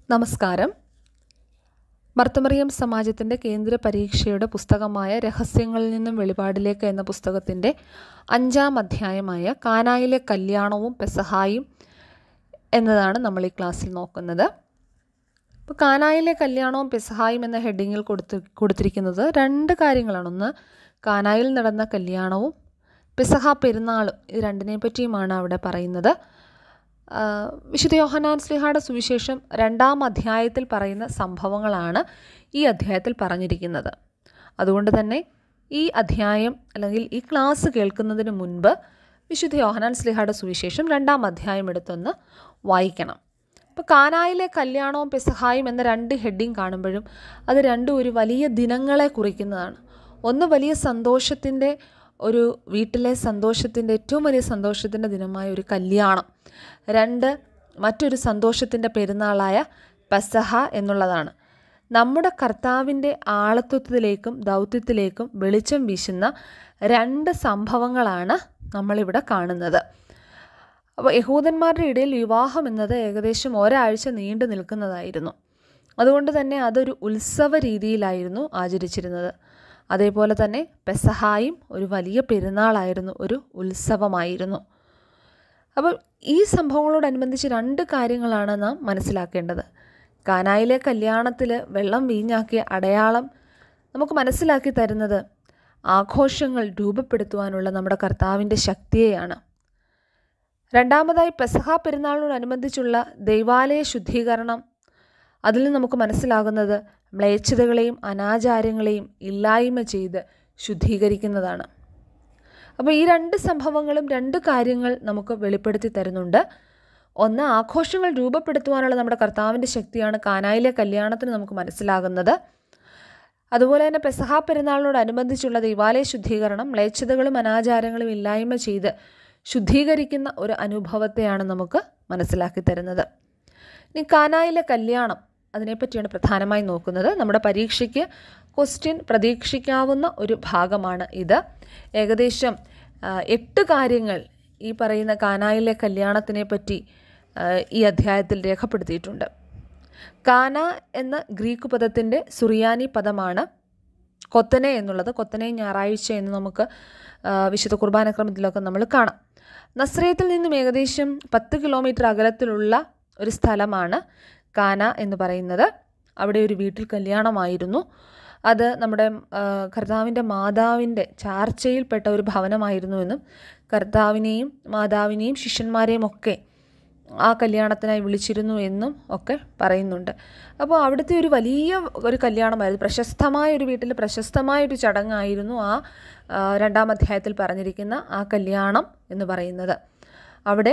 നമസ്കാരം മർത്തമറിയം സമാജത്തിൻ്റെ കേന്ദ്ര പരീക്ഷയുടെ പുസ്തകമായ രഹസ്യങ്ങളിൽ നിന്നും വെളിപാടിലേക്ക് എന്ന പുസ്തകത്തിൻ്റെ അഞ്ചാം അധ്യായമായ കാനായിലെ കല്യാണവും പെസഹായും എന്നതാണ് നമ്മൾ ഈ ക്ലാസ്സിൽ നോക്കുന്നത് ഇപ്പോൾ കാനായിലെ കല്യാണവും പെസഹായും എന്ന ഹെഡിങ്ങിൽ കൊടുത്ത് കൊടുത്തിരിക്കുന്നത് രണ്ട് കാര്യങ്ങളാണ് ഒന്ന് കാനായിൽ നടന്ന കല്യാണവും പെസഹ പെരുന്നാളും ഇത് രണ്ടിനെ പറ്റിയുമാണ് അവിടെ പറയുന്നത് ആ, വിശുദ്ധ യോഹനാൻ സ്ലിഹായുടെ സുവിശേഷം രണ്ടാം അധ്യായത്തിൽ പറയുന്ന സംഭവങ്ങളാണ് ഈ അധ്യായത്തിൽ പറഞ്ഞിരിക്കുന്നത് അതുകൊണ്ട് തന്നെ ഈ അധ്യായം അല്ലെങ്കിൽ ഈ ക്ലാസ് കേൾക്കുന്നതിന് മുൻപ് വിശുദ്ധ യോഹനാൻ സ്ലിഹായുടെ സുവിശേഷം രണ്ടാം അധ്യായം എടുത്തൊന്ന് വായിക്കണം ഇപ്പോൾ കാനായിലെ കല്യാണവും പെസഹായും എന്ന രണ്ട് ഹെഡിങ് കാണുമ്പോഴും അത് രണ്ടും ഒരു വലിയ ദിനങ്ങളെ കുറിക്കുന്നതാണ് ഒന്ന് വലിയ സന്തോഷത്തിൻ്റെ ഒരു വീട്ടിലെ സന്തോഷത്തിൻ്റെ ഏറ്റവും വലിയ സന്തോഷത്തിൻ്റെ ദിനമായ ഒരു കല്യാണം രണ്ട് മറ്റൊരു സന്തോഷത്തിൻ്റെ പെരുന്നാളായ പെസഹ എന്നുള്ളതാണ് നമ്മുടെ കർത്താവിൻ്റെ ആളത്വത്തിലേക്കും ദൗത്യത്തിലേക്കും വെളിച്ചം വീശുന്ന രണ്ട് സംഭവങ്ങളാണ് നമ്മളിവിടെ കാണുന്നത് അപ്പോൾ യഹൂദന്മാരുടെ ഇടയിൽ വിവാഹം എന്നത് ഏകദേശം ഒരാഴ്ച നീണ്ടു നിൽക്കുന്നതായിരുന്നു അതുകൊണ്ട് തന്നെ അതൊരു ഉത്സവ രീതിയിലായിരുന്നു ആചരിച്ചിരുന്നത് അതേപോലെ തന്നെ പെസഹായും ഒരു വലിയ പെരുന്നാളായിരുന്നു ഒരു ഉത്സവമായിരുന്നു അപ്പോൾ ഈ സംഭവങ്ങളോടനുബന്ധിച്ച് രണ്ട് കാര്യങ്ങളാണ് നാം മനസ്സിലാക്കേണ്ടത് കാനായിലെ കല്യാണത്തിൽ വെള്ളം വീഞ്ഞാക്കിയ അടയാളം നമുക്ക് മനസ്സിലാക്കി തരുന്നത് ആഘോഷങ്ങൾ രൂപപ്പെടുത്തുവാനുള്ള നമ്മുടെ കർത്താവിൻ്റെ ശക്തിയെയാണ് രണ്ടാമതായി പെസഹ പെരുന്നാളിനോടനുബന്ധിച്ചുള്ള ദൈവാലയ ശുദ്ധീകരണം അതിൽ നിന്ന് നമുക്ക് മനസ്സിലാകുന്നത് മ്ലേച്ഛതകളെയും അനാചാരങ്ങളെയും ഇല്ലായ്മ ചെയ്ത് ശുദ്ധീകരിക്കുന്നതാണ് അപ്പോൾ ഈ രണ്ട് സംഭവങ്ങളും രണ്ട് കാര്യങ്ങൾ നമുക്ക് വെളിപ്പെടുത്തി തരുന്നുണ്ട് ഒന്ന് ആഘോഷങ്ങൾ രൂപപ്പെടുത്തുവാനുള്ള നമ്മുടെ കർത്താവിൻ്റെ ശക്തിയാണ് കാനായിലെ കല്യാണത്തിന് നമുക്ക് മനസ്സിലാകുന്നത് അതുപോലെ തന്നെ പെസഹ പെരുന്നാളിനോടനുബന്ധിച്ചുള്ള ദൈവാലയ ശുദ്ധീകരണം മ്ലേച്ഛതകളും അനാചാരങ്ങളും ഇല്ലായ്മ ചെയ്ത് ശുദ്ധീകരിക്കുന്ന ഒരു അനുഭവത്തെയാണ് നമുക്ക് മനസ്സിലാക്കി തരുന്നത് ഇനി കാനായിലെ കല്യാണം അതിനെപ്പറ്റിയാണ് പ്രധാനമായി നോക്കുന്നത് നമ്മുടെ പരീക്ഷയ്ക്ക് ക്വസ്റ്റ്യൻ പ്രതീക്ഷിക്കാവുന്ന ഒരു ഭാഗമാണ് ഇത് ഏകദേശം ആ, എട്ട് കാര്യങ്ങൾ ഈ പറയുന്ന കാനായിലെ കല്യാണത്തിനെ പറ്റി ആ, ഈ അധ്യായത്തിൽ രേഖപ്പെടുത്തിയിട്ടുണ്ട് കാന എന്ന ഗ്രീക്ക് പദത്തിൻ്റെ സുറിയാനി പദമാണ് കൊത്തനെ എന്നുള്ളത് കൊത്തനെ ഞായറാഴ്ച എന്ന് നമുക്ക് ആ, വിശുദ്ധ കുർബാനക്രമത്തിലൊക്കെ നമ്മൾ കാണാം നസ്രയത്തിൽ നിന്നും ഏകദേശം പത്ത് കിലോമീറ്റർ അകലത്തിലുള്ള ഒരു സ്ഥലമാണ് കാന എന്ന് പറയുന്നത് അവിടെ ഒരു വീട്ടിൽ കല്യാണമായിരുന്നു അത് നമ്മുടെ ആ, കർത്താവിൻ്റെ മാതാവിൻ്റെ ചാർച്ചയിൽപ്പെട്ട ഒരു ഭവനമായിരുന്നു എന്നും കർത്താവിനെയും മാതാവിനെയും ശിഷ്യന്മാരെയും ഒക്കെ ആ കല്യാണത്തിനായി വിളിച്ചിരുന്നു എന്നും ഒക്കെ പറയുന്നുണ്ട് അപ്പോൾ അവിടുത്തെ ഒരു വലിയ ഒരു കല്യാണമായിരുന്നു പ്രശസ്തമായ ഒരു വീട്ടിൽ പ്രശസ്തമായ ഒരു ചടങ്ങായിരുന്നു ആ ആ, രണ്ടാം അധ്യായത്തിൽ പറഞ്ഞിരിക്കുന്ന ആ കല്യാണം എന്ന് പറയുന്നത് അവിടെ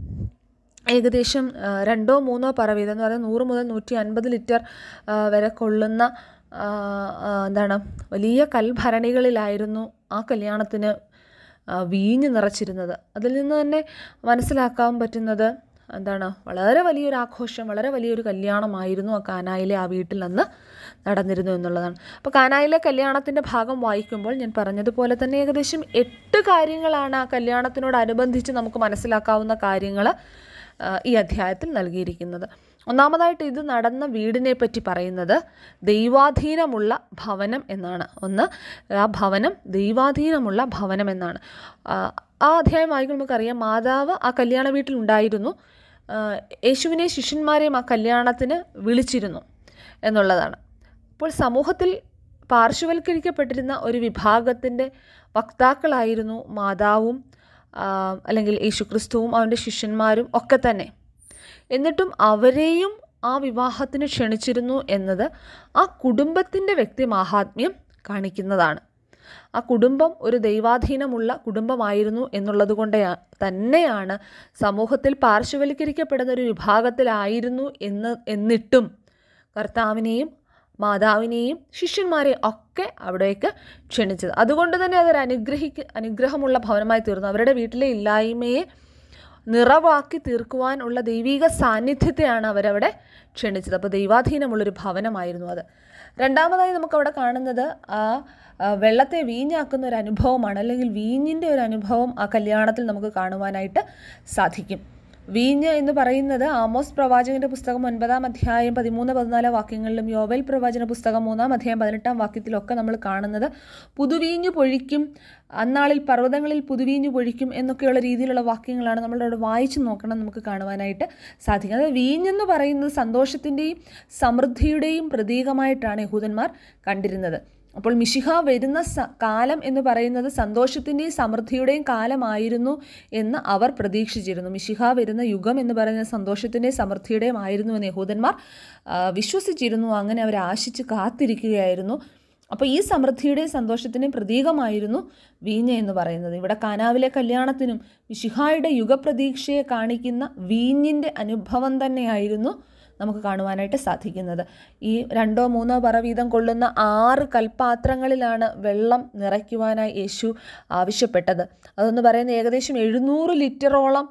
ഏകദേശം ആ, രണ്ടോ മൂന്നോ പറ വീതം എന്ന് പറയുന്നത് നൂറ് മുതൽ നൂറ്റി അൻപത് ലിറ്റർ ആ, വരെ കൊള്ളുന്ന ആ, ആ, എന്താണ് വലിയ കൽഭരണികളിലായിരുന്നു ആ കല്യാണത്തിന് ആ, വീഞ്ഞ് നിറച്ചിരുന്നത് അതിൽ നിന്ന് തന്നെ മനസ്സിലാക്കാൻ പറ്റുന്നത് എന്താണ് വളരെ വലിയൊരു ആഘോഷം വളരെ വലിയൊരു കല്യാണമായിരുന്നു ആ കാനായിലെ ആ വീട്ടിൽ അന്ന് നടന്നിരുന്നു എന്നുള്ളതാണ് അപ്പോൾ കാനായിലെ കല്യാണത്തിൻ്റെ ഭാഗം വായിക്കുമ്പോൾ ഞാൻ പറഞ്ഞതുപോലെ തന്നെ ഏകദേശം എട്ട് കാര്യങ്ങളാണ് ആ കല്യാണത്തിനോടനുബന്ധിച്ച് നമുക്ക് മനസ്സിലാക്കാവുന്ന കാര്യങ്ങൾ ആ, ഈ അധ്യായത്തിൽ നൽകിയിരിക്കുന്നത് ഒന്നാമതായിട്ട് ഇത് നടന്ന വീടിനെ പറ്റി പറയുന്നത് ദൈവാധീനമുള്ള ഭവനം എന്നാണ് ഒന്ന് ആ ഭവനം ദൈവാധീനമുള്ള ഭവനം എന്നാണ് ആ, ആ അധ്യായം വായിക്കുമ്പോൾ നമുക്കറിയാം മാതാവ് ആ കല്യാണ വീട്ടിലുണ്ടായിരുന്നു ആ, യേശുവിനെ ശിഷ്യന്മാരെയും ആ കല്യാണത്തിന് വിളിച്ചിരുന്നു എന്നുള്ളതാണ് അപ്പോൾ സമൂഹത്തിൽ പാർശ്വവൽക്കരിക്കപ്പെട്ടിരുന്ന ഒരു വിഭാഗത്തിൻ്റെ വക്താക്കളായിരുന്നു മാതാവും ആ, അല്ലെങ്കിൽ യേശുക്രിസ്തുവും അവൻ്റെ ശിഷ്യന്മാരും ഒക്കെ തന്നെ എന്നിട്ടും അവരെയും ആ വിവാഹത്തിന് ക്ഷണിച്ചിരുന്നു എന്നത് ആ കുടുംബത്തിൻ്റെ വ്യക്തി മാഹാത്മ്യം കാണിക്കുന്നതാണ് ആ കുടുംബം ഒരു ദൈവാധീനമുള്ള കുടുംബമായിരുന്നു എന്നുള്ളത് കൊണ്ട് തന്നെയാണ് സമൂഹത്തിൽ പാർശ്വവൽക്കരിക്കപ്പെടുന്ന ഒരു വിഭാഗത്തിലായിരുന്നു എന്ന് എന്നിട്ടും കർത്താവിനെയും മാതാവിനെയും ശിഷ്യന്മാരെയും ഒക്കെ അവിടേക്ക് ക്ഷണിച്ചത് അതുകൊണ്ട് തന്നെ അതൊരു അനുഗ്രഹിക്ക അനുഗ്രഹമുള്ള ഭവനമായി തീർന്നു അവരുടെ വീട്ടിലെ ഇല്ലായ്മയെ നിറവാക്കി തീർക്കുവാനുള്ള ദൈവിക സാന്നിധ്യത്തെയാണ് അവരവിടെ ക്ഷണിച്ചത് അപ്പോൾ ദൈവാധീനമുള്ളൊരു ഭവനമായിരുന്നു അത് രണ്ടാമതായി നമുക്കവിടെ കാണുന്നത് ആ ആ, വെള്ളത്തെ വീഞ്ഞാക്കുന്ന ഒരു അനുഭവമാണ് അല്ലെങ്കിൽ വീഞ്ഞിൻ്റെ ഒരു അനുഭവം ആ കല്യാണത്തിൽ നമുക്ക് കാണുവാനായിട്ട് സാധിക്കും വീഞ്ഞ് എന്ന് പറയുന്നത് ആമോസ് പ്രവാചകന്റെ പുസ്തകം ഒൻപതാം അധ്യായം പതിമൂന്ന് പതിനാല് വാക്യങ്ങളിലും യോവൽ പ്രവാചന പുസ്തകം മൂന്നാം അധ്യായം പതിനെട്ടാം വാക്യത്തിലൊക്കെ നമ്മൾ കാണുന്നത് പുതുവീഞ്ഞു പൊഴിക്കും അന്നാളിൽ പർവ്വതങ്ങളിൽ പുതുവീഞ്ഞു പൊഴിക്കും എന്നൊക്കെയുള്ള രീതിയിലുള്ള വാക്യങ്ങളാണ് നമ്മളവിടെ വായിച്ചു നോക്കണം നമുക്ക് കാണുവാനായിട്ട് സാധിക്കും അതായത് വീഞ്ഞെന്ന് പറയുന്നത് സന്തോഷത്തിൻ്റെയും സമൃദ്ധിയുടെയും പ്രതീകമായിട്ടാണ് യഹൂദന്മാർ കണ്ടിരുന്നത് അപ്പോൾ മിശിഹ വരുന്ന സ കാലം എന്ന് പറയുന്നത് സന്തോഷത്തിൻ്റെയും സമൃദ്ധിയുടെയും കാലമായിരുന്നു എന്ന് അവർ പ്രതീക്ഷിച്ചിരുന്നു മിശിഹ വരുന്ന യുഗം എന്ന് പറയുന്നത് സന്തോഷത്തിൻ്റെയും സമൃദ്ധിയുടെയും ആയിരുന്നു എന്ന് യഹൂദന്മാർ ആ, വിശ്വസിച്ചിരുന്നു അങ്ങനെ അവർ ആശിച്ച് കാത്തിരിക്കുകയായിരുന്നു അപ്പോൾ ഈ സമൃദ്ധിയുടെയും സന്തോഷത്തിൻ്റെയും പ്രതീകമായിരുന്നു വീഞ്ഞ് എന്ന് പറയുന്നത് ഇവിടെ കാനാവിലെ കല്യാണത്തിനും മിശിഹായുടെ യുഗപ്രതീക്ഷയെ കാണിക്കുന്ന വീഞ്ഞിൻ്റെ അനുഭവം തന്നെയായിരുന്നു നമുക്ക് കാണുവാനായിട്ട് സാധിക്കുന്നത് ഈ രണ്ടോ മൂന്നോ പറ വീതം കൊള്ളുന്ന ആറ് കൽപ്പാത്രങ്ങളിലാണ് വെള്ളം നിറയ്ക്കുവാനായി യേശു ആവശ്യപ്പെട്ടത് അതെന്ന് പറയുന്നത് ഏകദേശം എഴുന്നൂറ് ലിറ്ററോളം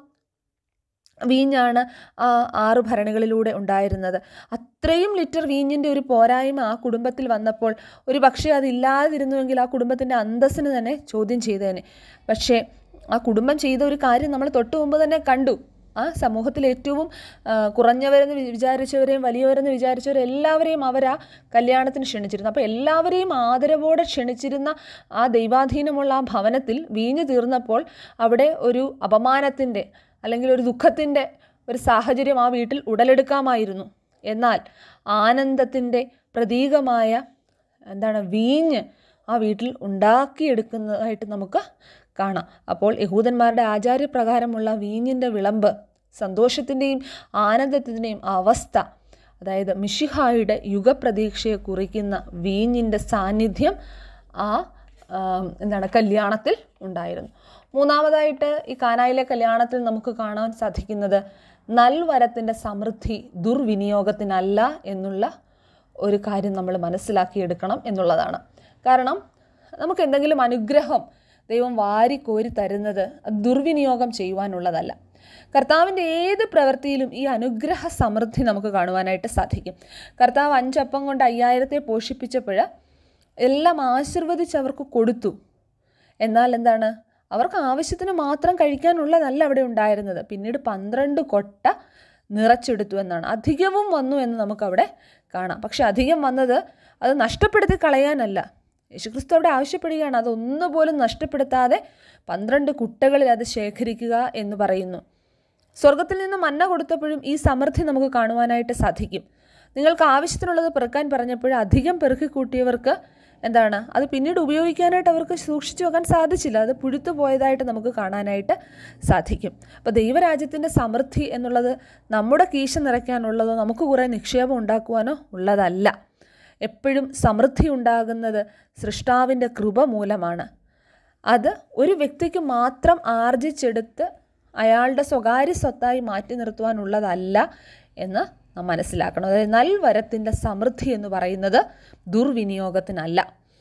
വീഞ്ഞാണ് ആ ആറ് ഭരണികളിലൂടെ ഉണ്ടായിരുന്നത് അത്രയും ലിറ്റർ വീഞ്ഞിൻ്റെ ഒരു പോരായ്മ ആ കുടുംബത്തിൽ വന്നപ്പോൾ ഒരു പക്ഷേ അതില്ലാതിരുന്നുവെങ്കിൽ ആ കുടുംബത്തിൻ്റെ അന്തസ്സിന് തന്നെ ചോദ്യം ചെയ്തേനെ പക്ഷേ ആ കുടുംബം ചെയ്ത ഒരു കാര്യം നമ്മൾ തൊട്ടു മുമ്പ് തന്നെ കണ്ടു ആ സമൂഹത്തിൽ ഏറ്റവും ആ, കുറഞ്ഞവരെന്ന് വി- വിചാരിച്ചവരെയും വലിയവരെന്ന് വിചാരിച്ചവരെയും എല്ലാവരെയും അവർ ആ കല്യാണത്തിന് ക്ഷണിച്ചിരുന്നു അപ്പോൾ എല്ലാവരെയും ആദരവോടെ ക്ഷണിച്ചിരുന്ന ആ ദൈവാധീനമുള്ള ആ ഭവനത്തിൽ വീഞ്ഞു തീർന്നപ്പോൾ അവിടെ ഒരു അപമാനത്തിൻ്റെ അല്ലെങ്കിൽ ഒരു ദുഃഖത്തിൻ്റെ ഒരു സാഹചര്യം ആ വീട്ടിൽ ഉടലെടുക്കാമായിരുന്നു എന്നാൽ ആനന്ദത്തിൻ്റെ പ്രതീകമായ എന്താണ് വീഞ്ഞ് ആ വീട്ടിൽ ഉണ്ടാക്കിയെടുക്കുന്നതായിട്ട് നമുക്ക് കാണാം അപ്പോൾ യഹൂദന്മാരുടെ ആചാര്യപ്രകാരമുള്ള വീഞ്ഞിൻ്റെ വിളമ്പ് സന്തോഷത്തിൻ്റെയും ആനന്ദത്തിൻ്റെയും അവസ്ഥ അതായത് മിഷിഹായുടെ യുഗപ്രതീക്ഷയെ കുറിക്കുന്ന വീഞ്ഞിൻ്റെ സാന്നിധ്യം ആ ആ, എന്താണ് കല്യാണത്തിൽ ഉണ്ടായിരുന്നു മൂന്നാമതായിട്ട് ഈ കാനായിലെ കല്യാണത്തിൽ നമുക്ക് കാണാൻ സാധിക്കുന്നത് നൽവരത്തിൻ്റെ സമൃദ്ധി ദുർവിനിയോഗത്തിനല്ല എന്നുള്ള ഒരു കാര്യം നമ്മൾ മനസ്സിലാക്കിയെടുക്കണം എന്നുള്ളതാണ് കാരണം നമുക്ക് എന്തെങ്കിലും അനുഗ്രഹം ദൈവം വാരിക്കോരി തരുന്നത് അത് ദുർവിനിയോഗം ചെയ്യുവാനുള്ളതല്ല കർത്താവിൻ്റെ ഏത് പ്രവൃത്തിയിലും ഈ അനുഗ്രഹ സമൃദ്ധി നമുക്ക് കാണുവാനായിട്ട് സാധിക്കും കർത്താവ് അഞ്ചപ്പം കൊണ്ട് അയ്യായിരത്തെ പോഷിപ്പിച്ചപ്പോൾ എല്ലാം ആശീർവദിച്ച് അവർക്ക് കൊടുത്തു എന്നാൽ എന്താണ് അവർക്ക് ആവശ്യത്തിന് മാത്രം കഴിക്കാനുള്ളതല്ല അവിടെ ഉണ്ടായിരുന്നത് പിന്നീട് പന്ത്രണ്ട് കൊട്ട നിറച്ചെടുത്തു എന്നാണ് അധികവും വന്നു എന്ന് നമുക്കവിടെ കാണാം പക്ഷെ അധികം വന്നത് അത് നഷ്ടപ്പെടുത്തി കളയാനല്ല യേശുക്രിസ്തു അവിടെ ആവശ്യപ്പെടുകയാണ് അതൊന്നുപോലും നഷ്ടപ്പെടുത്താതെ പന്ത്രണ്ട് കുട്ടകളിൽ അത് ശേഖരിക്കുക എന്ന് പറയുന്നു സ്വർഗത്തിൽ നിന്ന് മന്ന കൊടുത്തപ്പോഴും ഈ സമൃദ്ധി നമുക്ക് കാണുവാനായിട്ട് സാധിക്കും നിങ്ങൾക്ക് ആവശ്യത്തിനുള്ളത് പെറുക്കാൻ പറഞ്ഞപ്പോൾ അധികം പെറുക്കി കൂട്ടിയവർക്ക് എന്താണ് അത് പിന്നീട് ഉപയോഗിക്കാനായിട്ട് അവർക്ക് സൂക്ഷിച്ചു വെക്കാൻ സാധിച്ചില്ല അത് പുഴുത്തു പോയതായിട്ട് നമുക്ക് കാണാനായിട്ട് സാധിക്കും അപ്പോൾ ദൈവരാജ്യത്തിൻ്റെ സമൃദ്ധി എന്നുള്ളത് നമ്മുടെ കീശ നിറയ്ക്കാനുള്ളതോ നമുക്ക് കുറേ നിക്ഷേപം ഉണ്ടാക്കുവാനോ ഉള്ളതല്ല എപ്പോഴും സമൃദ്ധി ഉണ്ടാകുന്നത് സൃഷ്ടാവിൻ്റെ കൃപ മൂലമാണ് അത് ഒരു വ്യക്തിക്ക് മാത്രം ആർജിച്ചെടുത്ത് അയാളുടെ സ്വകാര്യ സ്വത്തായി മാറ്റി നിർത്തുവാനുള്ളതല്ല എന്ന് നാം മനസ്സിലാക്കണം അതായത് നൽവരത്തിൻ്റെ സമൃദ്ധി എന്ന് പറയുന്നത് ദുർവിനിയോഗത്തിനല്ല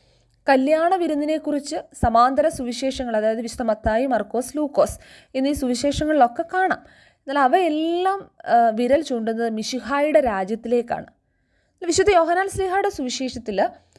കല്യാണ വിരുന്നിനെക്കുറിച്ച് സമാന്തര സുവിശേഷങ്ങൾ അതായത് വിശുദ്ധ മത്തായി മർക്കോസ് ലൂക്കോസ് എന്നീ സുവിശേഷങ്ങളിലൊക്കെ കാണാം എന്നാൽ അവയെല്ലാം ആ, വിരൽ ചൂണ്ടുന്നത് മിഷിഹായുടെ രാജ്യത്തിലേക്കാണ് വിശുദ്ധ യോഹനാൻ സ്ലിഹയുടെ സുവിശേഷത്തിൽ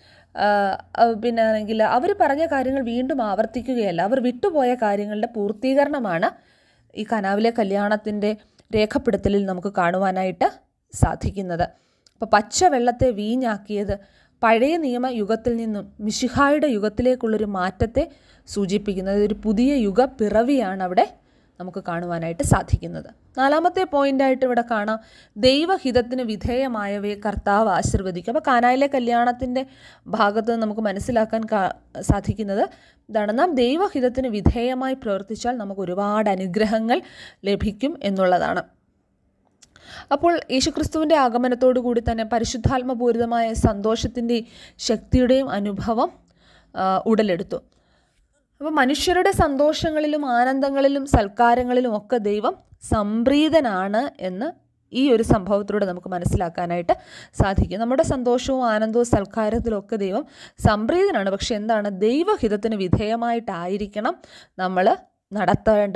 പിന്നെ ആണെങ്കിൽ അവർ പറഞ്ഞ കാര്യങ്ങൾ വീണ്ടും ആവർത്തിക്കുകയല്ല അവർ വിട്ടുപോയ കാര്യങ്ങളുടെ പൂർത്തീകരണമാണ് ഈ കനാവിലെ കല്യാണത്തിൻ്റെ രേഖപ്പെടുത്തലിൽ നമുക്ക് കാണുവാനായിട്ട് സാധിക്കുന്നത് അപ്പോൾ പച്ച വെള്ളത്തെ വീഞ്ഞാക്കിയത് പഴയ നിയമ യുഗത്തിൽ നിന്നും മിഷിഹായുടെ യുഗത്തിലേക്കുള്ളൊരു മാറ്റത്തെ സൂചിപ്പിക്കുന്നത് ഒരു പുതിയ യുഗ പിറവിയാണ് അവിടെ നമുക്ക് കാണുവാനായിട്ട് സാധിക്കുന്നത് നാലാമത്തെ പോയിന്റായിട്ട് ഇവിടെ കാണാം ദൈവഹിതത്തിന് വിധേയമായവയെ കർത്താവ് ആശീർവദിക്കും അപ്പോൾ കാനായിലെ കല്യാണത്തിൻ്റെ ഭാഗത്ത് നിന്ന് നമുക്ക് മനസ്സിലാക്കാൻ കാ- സാധിക്കുന്നത് ഇതാണ് നാം ദൈവഹിതത്തിന് വിധേയമായി പ്രവർത്തിച്ചാൽ നമുക്ക് ഒരുപാട് അനുഗ്രഹങ്ങൾ ലഭിക്കും എന്നുള്ളതാണ് അപ്പോൾ യേശുക്രിസ്തുവിൻ്റെ ആഗമനത്തോടു കൂടി തന്നെ പരിശുദ്ധാത്മപൂരിതമായ സന്തോഷത്തിൻ്റെയും ശക്തിയുടെയും അനുഭവം ആ, ഉടലെടുത്തു അപ്പോൾ മനുഷ്യരുടെ സന്തോഷങ്ങളിലും ആനന്ദങ്ങളിലും സൽക്കാരങ്ങളിലും ഒക്കെ ദൈവം സംപ്രീതനാണ് എന്ന് ഈ ഒരു സംഭവത്തിലൂടെ നമുക്ക് മനസ്സിലാക്കാനായിട്ട് സാധിക്കും നമ്മുടെ സന്തോഷവും ആനന്ദവും സൽക്കാരത്തിലും ഒക്കെ ദൈവം സംപ്രീതനാണ് പക്ഷെ എന്താണ് ദൈവഹിതത്തിന് വിധേയമായിട്ടായിരിക്കണം നമ്മൾ നടത്തേണ്ടത്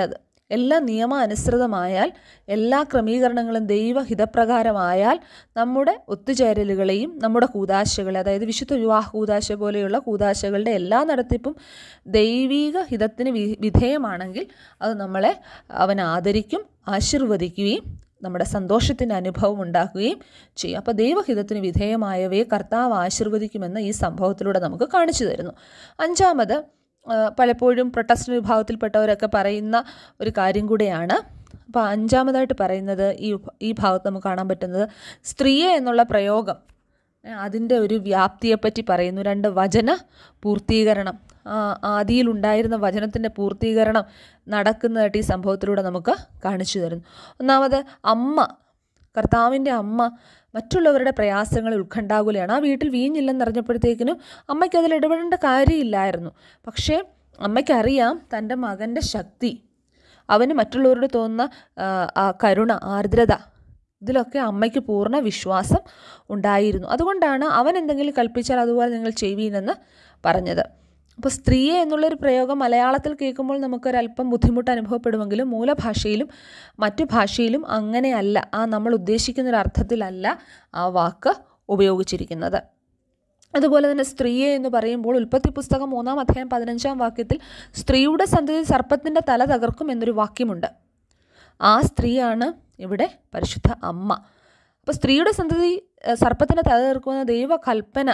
എല്ലാ നിയമാനുസൃതമായാൽ എല്ലാ ക്രമീകരണങ്ങളും ദൈവഹിതപ്രകാരമായാൽ നമ്മുടെ ഒത്തുചേരലുകളെയും നമ്മുടെ കൂതാശകളെ അതായത് വിശുദ്ധ വിവാഹ കൂതാശ പോലെയുള്ള കൂതാശകളുടെ എല്ലാ നടത്തിപ്പും ദൈവീക ഹിതത്തിന് വി വിധേയമാണെങ്കിൽ അത് നമ്മളെ അവൻ ആദരിക്കും ആശീർവദിക്കുകയും നമ്മുടെ സന്തോഷത്തിൻ്റെ അനുഭവം ഉണ്ടാക്കുകയും ചെയ്യും അപ്പോൾ ദൈവഹിതത്തിന് വിധേയമായവയെ കർത്താവ് ആശീർവദിക്കുമെന്ന് ഈ സംഭവത്തിലൂടെ നമുക്ക് കാണിച്ചു തരുന്നു അഞ്ചാമത് ആ, പലപ്പോഴും പ്രൊട്ടസ്റ്റന്റ് വിഭാഗത്തിൽപ്പെട്ടവരൊക്കെ പറയുന്ന ഒരു കാര്യം കൂടെയാണ് അപ്പോൾ അഞ്ചാമതായിട്ട് പറയുന്നത് ഈ ഈ ഭാഗത്ത് നമുക്ക് കാണാൻ പറ്റുന്നത് സ്ത്രീയെ എന്നുള്ള പ്രയോഗം ഏ, അതിൻ്റെ ഒരു വ്യാപ്തിയെപ്പറ്റി പറയുന്നു രണ്ട് വചന പൂർത്തീകരണം ആ, ആദിയിലുണ്ടായിരുന്ന വചനത്തിൻ്റെ പൂർത്തീകരണം നടക്കുന്നതായിട്ട് ഈ സംഭവത്തിലൂടെ നമുക്ക് കാണിച്ചു തരുന്നു ഒന്നാമത് അമ്മ കർത്താവിൻ്റെ അമ്മ മറ്റുള്ളവരുടെ പ്രയാസങ്ങളിൽ ഉത്കണ്ഠാകുലയാണ് ആ വീട്ടിൽ വീഞ്ഞില്ലെന്നറിഞ്ഞപ്പോഴത്തേക്കിനും അമ്മയ്ക്ക് അതിൽ ഇടപെടേണ്ട കാര്യമില്ലായിരുന്നു പക്ഷേ അമ്മയ്ക്കറിയാം തൻ്റെ മകൻ്റെ ശക്തി അവന് മറ്റുള്ളവരോട് തോന്നുന്ന ആ, ആ കരുണ ആർദ്രത ഇതിലൊക്കെ അമ്മയ്ക്ക് പൂർണ്ണ വിശ്വാസം ഉണ്ടായിരുന്നു അതുകൊണ്ടാണ് അവൻ എന്തെങ്കിലും കൽപ്പിച്ചാൽ അതുപോലെ നിങ്ങൾ ചെയ്യുവീനെന്ന് പറഞ്ഞത് അപ്പോൾ സ്ത്രീയെ എന്നുള്ളൊരു പ്രയോഗം മലയാളത്തിൽ കേൾക്കുമ്പോൾ നമുക്കൊരല്പം ബുദ്ധിമുട്ട് അനുഭവപ്പെടുമെങ്കിലും മൂലഭാഷയിലും മറ്റു ഭാഷയിലും അങ്ങനെയല്ല ആ നമ്മൾ ഉദ്ദേശിക്കുന്ന ഒരു അർത്ഥത്തിലല്ല ആ വാക്ക് ഉപയോഗിച്ചിരിക്കുന്നത് അതുപോലെ തന്നെ സ്ത്രീയെ എന്ന് പറയുമ്പോൾ ഉൽപ്പത്തി പുസ്തകം മൂന്നാം അധ്യായം പതിനഞ്ചാം വാക്യത്തിൽ സ്ത്രീയുടെ സന്തതി സർപ്പത്തിൻ്റെ തല തകർക്കും എന്നൊരു വാക്യമുണ്ട് ആ സ്ത്രീയാണ് ഇവിടെ പരിശുദ്ധ അമ്മ അപ്പോൾ സ്ത്രീയുടെ സന്തതി ഏഹ്, സർപ്പത്തിൻ്റെ തല തകർക്കുന്ന ദൈവകൽപ്പന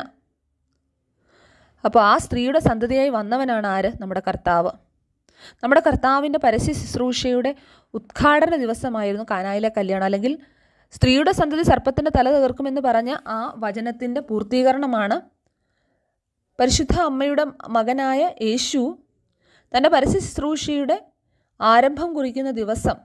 അപ്പോൾ ആ സ്ത്രീയുടെ സന്തതിയായി വന്നവനാണ് ആര് നമ്മുടെ കർത്താവ് നമ്മുടെ കർത്താവിൻ്റെ പരസ്യ ശുശ്രൂഷയുടെ ഉദ്ഘാടന ദിവസമായിരുന്നു കാനായിലെ കല്യാണം അല്ലെങ്കിൽ സ്ത്രീയുടെ സന്തതി സർപ്പത്തിൻ്റെ തല തകർക്കുമെന്ന് പറഞ്ഞ ആ വചനത്തിൻ്റെ പൂർത്തീകരണമാണ് പരിശുദ്ധ അമ്മയുടെ മകനായ യേശു തൻ്റെ പരസ്യ ശുശ്രൂഷയുടെ ആരംഭം കുറിക്കുന്ന ദിവസം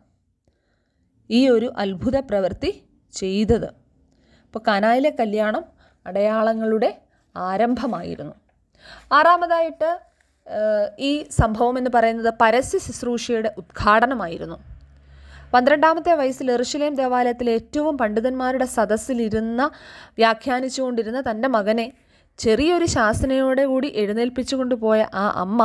ഈ ഒരു അത്ഭുത പ്രവൃത്തി ചെയ്തത് അപ്പോൾ കനായിലെ കല്യാണം അടയാളങ്ങളുടെ ആരംഭമായിരുന്നു ആറാമതായിട്ട് ഏഹ്, ഈ സംഭവം എന്ന് പറയുന്നത് പരസ്യ ശുശ്രൂഷയുടെ ഉദ്ഘാടനമായിരുന്നു പന്ത്രണ്ടാമത്തെ വയസ്സിൽ എറുഷലേം ദേവാലയത്തിലെ ഏറ്റവും പണ്ഡിതന്മാരുടെ സദസ്സിലിരുന്ന വ്യാഖ്യാനിച്ചുകൊണ്ടിരുന്ന തൻ്റെ മകനെ ചെറിയൊരു ശാസനയോടെ കൂടി എഴുന്നേൽപ്പിച്ചു കൊണ്ടുപോയ ആ അമ്മ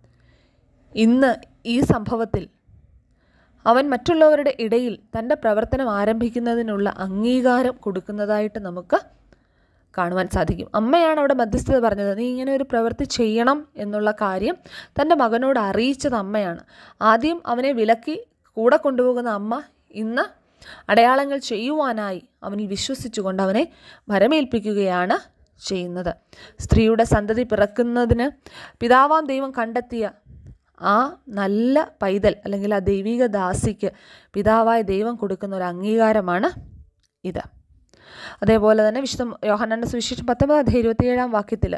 ഇന്ന് ഈ സംഭവത്തിൽ അവൻ മറ്റുള്ളവരുടെ ഇടയിൽ തൻ്റെ പ്രവർത്തനം ആരംഭിക്കുന്നതിനുള്ള അംഗീകാരം കൊടുക്കുന്നതായിട്ട് നമുക്ക് കാണുവാൻ സാധിക്കും അമ്മയാണ് അവിടെ മധ്യസ്ഥത പറഞ്ഞത് നീ ഇങ്ങനെ ഒരു പ്രവൃത്തി ചെയ്യണം എന്നുള്ള കാര്യം തൻ്റെ മകനോട് അറിയിച്ചത് അമ്മയാണ് ആദ്യം അവനെ വിലക്കി കൂടെ കൊണ്ടുപോകുന്ന അമ്മ ഇന്ന് അടയാളങ്ങൾ ചെയ്യുവാനായി അവനിൽ വിശ്വസിച്ചുകൊണ്ട് അവനെ വരമേൽപ്പിക്കുകയാണ് ചെയ്യുന്നത് സ്ത്രീയുടെ സന്തതി പിറക്കുന്നതിന് പിതാവാം ദൈവം കണ്ടെത്തിയ ആ നല്ല പൈതൽ അല്ലെങ്കിൽ ആ ദൈവിക ദാസിക്ക് പിതാവായ ദൈവം കൊടുക്കുന്ന ഒരു അംഗീകാരമാണ് ഇത് അതേപോലെ തന്നെ വിശുദ്ധ യോഹന്നാൻ്റെ സുവിശേഷം പത്തൊമ്പത് അധ്യായം ഇരുപത്തിയേഴാം വാക്യത്തിൽ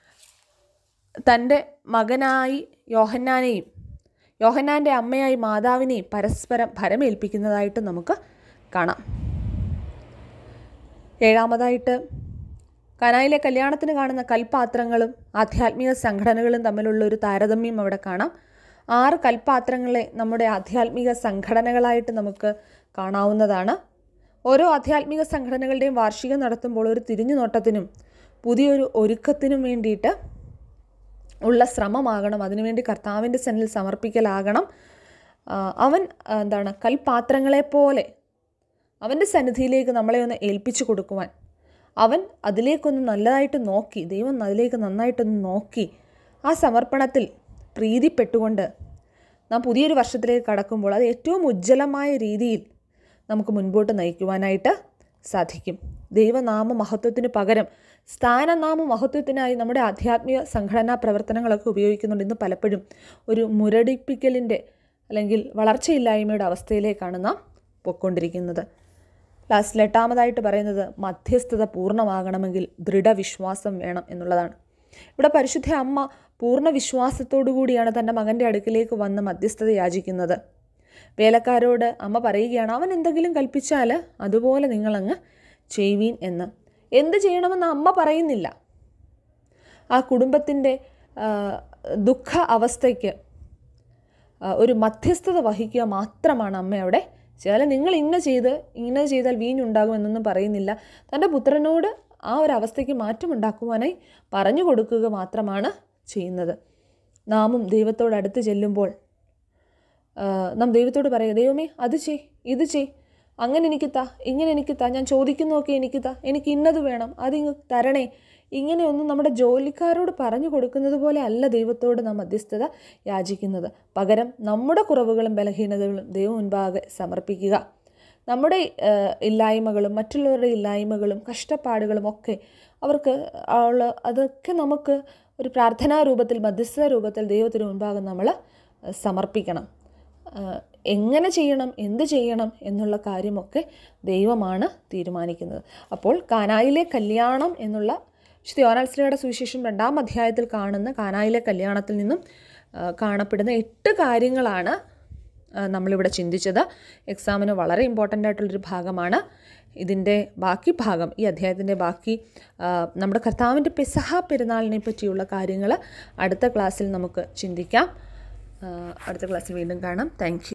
തൻ്റെ മകനായി യോഹന്നാനെയും യോഹന്നാൻ്റെ അമ്മയായി മാതാവിനെയും പരസ്പരം ഭരമേൽപ്പിക്കുന്നതായിട്ട് നമുക്ക് കാണാം ഏഴാമതായിട്ട് കനായിലെ കല്യാണത്തിന് കാണുന്ന കൽപാത്രങ്ങളും ആധ്യാത്മിക സംഘടനകളും തമ്മിലുള്ള ഒരു താരതമ്യം അവിടെ കാണാം ആറ് കൽപാത്രങ്ങളെ നമ്മുടെ ആധ്യാത്മിക സംഘടനകളായിട്ട് നമുക്ക് കാണാവുന്നതാണ് ഓരോ ആധ്യാത്മിക സംഘടനകളുടെയും വാർഷികം നടത്തുമ്പോൾ ഒരു തിരിഞ്ഞുനോട്ടത്തിനും പുതിയൊരു ഒരുക്കത്തിനും വേണ്ടിയിട്ട് ഉള്ള ശ്രമമാകണം അതിനുവേണ്ടി കർത്താവിൻ്റെ സന്നിൽ സമർപ്പിക്കലാകണം ആ, അവൻ ആ, എന്താണ് കൽപാത്രങ്ങളെപ്പോലെ അവൻ്റെ സന്നിധിയിലേക്ക് നമ്മളെ ഒന്ന് ഏൽപ്പിച്ചു കൊടുക്കുവാൻ അവൻ അതിലേക്കൊന്ന് നല്ലതായിട്ട് നോക്കി ദൈവം അതിലേക്ക് നന്നായിട്ടൊന്ന് നോക്കി ആ സമർപ്പണത്തിൽ പ്രീതിപ്പെട്ടുകൊണ്ട് നാം പുതിയൊരു വർഷത്തിലേക്ക് കടക്കുമ്പോൾ അത് ഏറ്റവും ഉജ്ജ്വലമായ രീതിയിൽ നമുക്ക് മുൻപോട്ട് നയിക്കുവാനായിട്ട് സാധിക്കും ദൈവനാമ മഹത്വത്തിന് പകരം സ്ഥാനനാമ മഹത്വത്തിനായി നമ്മുടെ ആധ്യാത്മിക സംഘടനാ പ്രവർത്തനങ്ങളൊക്കെ ഉപയോഗിക്കുന്നുണ്ട് ഇന്ന് പലപ്പോഴും ഒരു മുരടിപ്പിക്കലിൻ്റെ അല്ലെങ്കിൽ വളർച്ചയില്ലായ്മയുടെ അവസ്ഥയിലേക്കാണ് നാം പൊയ്ക്കൊണ്ടിരിക്കുന്നത് ലാസ്റ്റിൽ എട്ടാമതായിട്ട് പറയുന്നത് മധ്യസ്ഥത പൂർണ്ണമാകണമെങ്കിൽ ദൃഢവിശ്വാസം വേണം എന്നുള്ളതാണ് ഇവിടെ പരിശുദ്ധ അമ്മ പൂർണ്ണ വിശ്വാസത്തോടു കൂടിയാണ് തൻ്റെ മകൻ്റെ അടുക്കിലേക്ക് വന്ന് മധ്യസ്ഥത യാചിക്കുന്നത് വേലക്കാരോട് അമ്മ പറയുകയാണ് അവൻ എന്തെങ്കിലും കൽപ്പിച്ചാൽ അതുപോലെ നിങ്ങളങ്ങ് ചെയ്യുവീൻ എന്ന് എന്ത് ചെയ്യണമെന്ന് അമ്മ പറയുന്നില്ല ആ കുടുംബത്തിൻ്റെ ആ, ദുഃഖ അവസ്ഥയ്ക്ക് ആ, ഒരു മധ്യസ്ഥത വഹിക്കുക മാത്രമാണ് അമ്മ അവിടെ ചില നിങ്ങൾ ഇന്ന ചെയ്ത് ഇങ്ങനെ ചെയ്താൽ വീഞ്ഞുണ്ടാകും എന്നൊന്നും പറയുന്നില്ല തൻ്റെ പുത്രനോട് ആ ഒരു അവസ്ഥയ്ക്ക് മാറ്റമുണ്ടാക്കുവാനായി പറഞ്ഞു കൊടുക്കുക മാത്രമാണ് ചെയ്യുന്നത് നാമും ദൈവത്തോട് അടുത്ത് ചെല്ലുമ്പോൾ നാം ദൈവത്തോട് പറയുക ദൈവമേ അത് ചെയ് ഇത് ചെയ് അങ്ങനെ എനിക്ക് താ ഇങ്ങനെ എനിക്ക് താ ഞാൻ ചോദിക്കുന്നതൊക്കെ എനിക്ക് താ എനിക്ക് ഇന്നത് വേണം അതിങ്ങ് തരണേ ഇങ്ങനെയൊന്നും നമ്മുടെ ജോലിക്കാരോട് പറഞ്ഞു കൊടുക്കുന്നത് പോലെ അല്ല ദൈവത്തോട് നാം മധ്യസ്ഥത യാചിക്കുന്നത് പകരം നമ്മുടെ കുറവുകളും ബലഹീനതകളും ദൈവം മുൻപാകെ സമർപ്പിക്കുക നമ്മുടെ ഏഹ്, ഇല്ലായ്മകളും മറ്റുള്ളവരുടെ ഇല്ലായ്മകളും കഷ്ടപ്പാടുകളും ഒക്കെ അവർക്ക് ഉള്ള അതൊക്കെ നമുക്ക് ഒരു പ്രാർത്ഥനാ രൂപത്തിൽ മധ്യസ്ഥ രൂപത്തിൽ ദൈവത്തിന് മുൻപാകെ നമ്മൾ സമർപ്പിക്കണം ഏഹ്, എങ്ങനെ ചെയ്യണം എന്ത് ചെയ്യണം എന്നുള്ള കാര്യമൊക്കെ ദൈവമാണ് തീരുമാനിക്കുന്നത് അപ്പോൾ കാനായിലെ കല്യാണം എന്നുള്ള വിശുദ്ധ യോനാൽസ്ലിയുടെ സുവിശേഷം രണ്ടാം അധ്യായത്തിൽ കാണുന്ന കാനായിലെ കല്യാണത്തിൽ നിന്നും ആ, കാണപ്പെടുന്ന എട്ട് കാര്യങ്ങളാണ് ആ, നമ്മളിവിടെ ചിന്തിച്ചത് എക്സാമിന് വളരെ ഇമ്പോർട്ടൻ്റ് ആയിട്ടുള്ളൊരു ഭാഗമാണ് ഇതിൻ്റെ ബാക്കി ഭാഗം ഈ അധ്യായത്തിൻ്റെ ബാക്കി ആ, നമ്മുടെ കർത്താവിൻ്റെ പെസഹ പെരുന്നാളിനെ പറ്റിയുള്ള കാര്യങ്ങൾ അടുത്ത ക്ലാസ്സിൽ നമുക്ക് ചിന്തിക്കാം ആ, അടുത്ത ക്ലാസ്സിൽ വീണ്ടും കാണാം താങ്ക്